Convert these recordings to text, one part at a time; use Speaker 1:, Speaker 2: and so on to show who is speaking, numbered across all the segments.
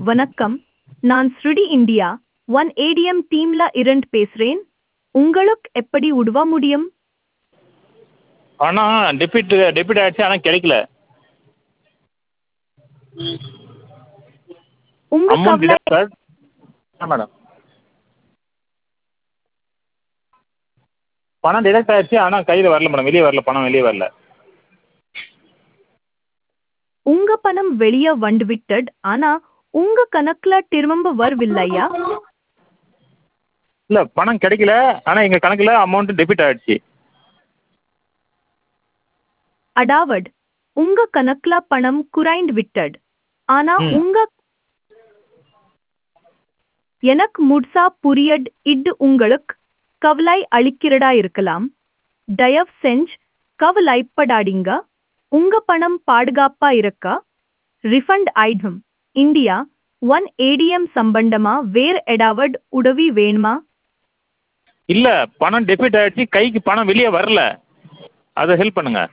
Speaker 1: வணக்கம் நான் ஸ்ருடி இந்தியா ஒன் ஏடிஎம் டீம்ல இருந்து பேசுறேன் உங்களுக்கு எப்படி உதவ முடியும்
Speaker 2: ஆனால் டெபிட் டெபிட் ஆகிடுச்சு ஆனால் கிடைக்கல
Speaker 1: உங்க
Speaker 2: அமௌண்ட்
Speaker 1: கவலை
Speaker 2: டிடக்டட் ஆ மேடம் பணம் டிடக்ட் ஆகிடுச்சு ஆனால் கையில் வரல மேடம் வெளியே வரல பணம் வெளியே வரல
Speaker 1: உங்க பணம் வெளிய வந்துவிட்டது ஆனா உங்க கணக்குல திரும்ப வரவில்லையா
Speaker 2: இல்லை பணம் கிடைக்கல ஆனால் எங்கள் கணக்கில் அமௌண்ட் டெபிட் ஆகிடுச்சு
Speaker 1: அடாவட் உங்க கணக்குல பணம் குறைந்து விட்டது ஆனா
Speaker 2: ம்.
Speaker 1: உங்க எனக்கு முழுசா புரியட் இது உங்களுக்கு கவலை அளிக்கிறதா இருக்கலாம் தயவு செஞ்சு கவலைப்படாதீங்க உங்க பணம் பாதுகாப்பா இருக்கா ரிஃபண்ட் ஆயிடும் இந்தியா ஒன் ஏடிஎம் சம்பந்தமா வேற ஏதாவது உதவி வேணுமா
Speaker 2: இல்லை பணம் டெபிட் ஆகிடுச்சு கைக்கு பணம் வெளியே வரல அதை ஹெல்ப் பண்ணுங்கள்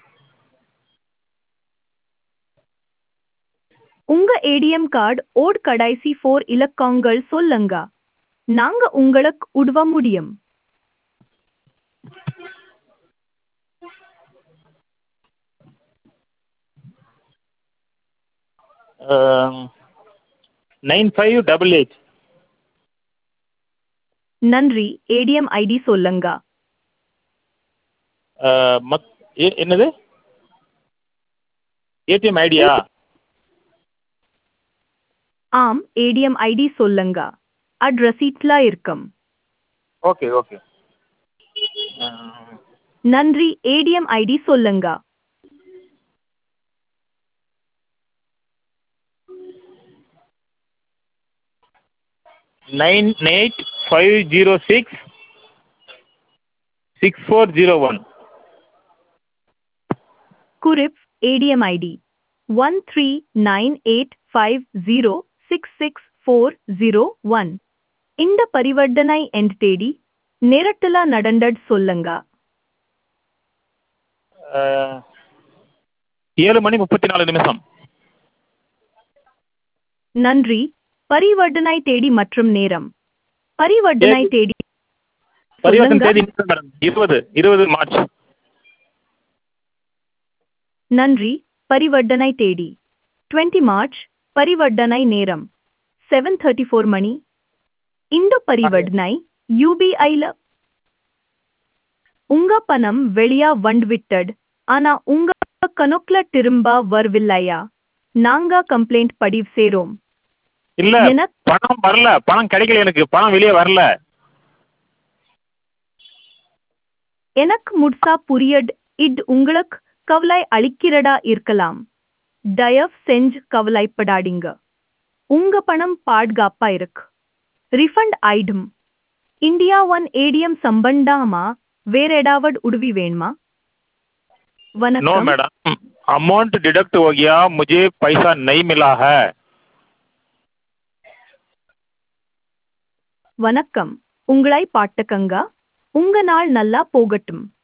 Speaker 1: உங்க ஏடிஎம் கார்டு ஓட் கடைசி ஃபோர் இலக்கங்கள் சொல்லுங்க நாங்க உங்களுக்கு உதவ முடியும்
Speaker 2: நைன் ஃபைவ் டபுள் எயிட்
Speaker 1: நன்றி ஏடிஎம் ஐடி சொல்லுங்க
Speaker 2: மத் ஏ- என்னது ஏடிஎம் ஐடியா
Speaker 1: ஆம் ஏடிஎம் ஐடி சொல்லுங்க அட் ரசீட்ல இருக்கும்
Speaker 2: ஓகே ஓகே
Speaker 1: நன்றி ஏடிஎம் ஐடி சொல்லுங்க
Speaker 2: nine eight five zero six six four zero one
Speaker 1: குறிப் ATM ID one three nine eight five zero six six four zero one இந்த பரிவர்த்தனை எண்ட் தேடி நேரத்துல நடந்தது சொல்லுங்க
Speaker 2: ஏழு மணி முப்பத்தி நாலு நிமிஷம்
Speaker 1: நன்றி பரிவர்த்தனை தேடி மற்றும் நேரம் பரிவர்த்தனை
Speaker 2: ஏழு-
Speaker 1: தேடி
Speaker 2: பரிவர்த்தனை
Speaker 1: சொல்லுங்க.
Speaker 2: தேதி மேடம் இருபது இருபது மார்ச்
Speaker 1: நன்றி பரிவர்த்தனை தேடி 20 மார்ச் பரிவர்த்தனை நேரம் 7:34 மணி இந்த பரிவர்த்தனை யூபிஐல உங்க பணம் வெளியா வந்துவிட்டது ஆனா உங்க கணக்குல திரும்ப வரவில்லையா நாங்க கம்ப்ளைண்ட் பதிவு செய்றோம்
Speaker 2: இல்ல
Speaker 1: எனக்கு
Speaker 2: பணம் வரல பணம் கிடைக்கல எனக்கு பணம் வெளியே வரல
Speaker 1: எனக்கு முழுசா புரியட் இது உங்களுக்கு கவலை அளிக்கிறதா இருக்கலாம் தயவு செஞ்சு கவலைப்படாதீங்க உங்க பணம் பாதுகாப்பா இருக்கு ரிஃபண்ட் ஆயிடும் இந்தியா ஒன் ஏடிஎம் சம்பந்தமா வேற ஏதாவது உதவி வேணுமா
Speaker 2: नो
Speaker 1: வணக்கம்
Speaker 2: मैडम अमाउंट डिडक्ट हो गया मुझे पैसा नहीं मिला है
Speaker 1: வணக்கம் உங்களை பாட்டுக்கங்க உங்க நாள் நல்லா போகட்டும்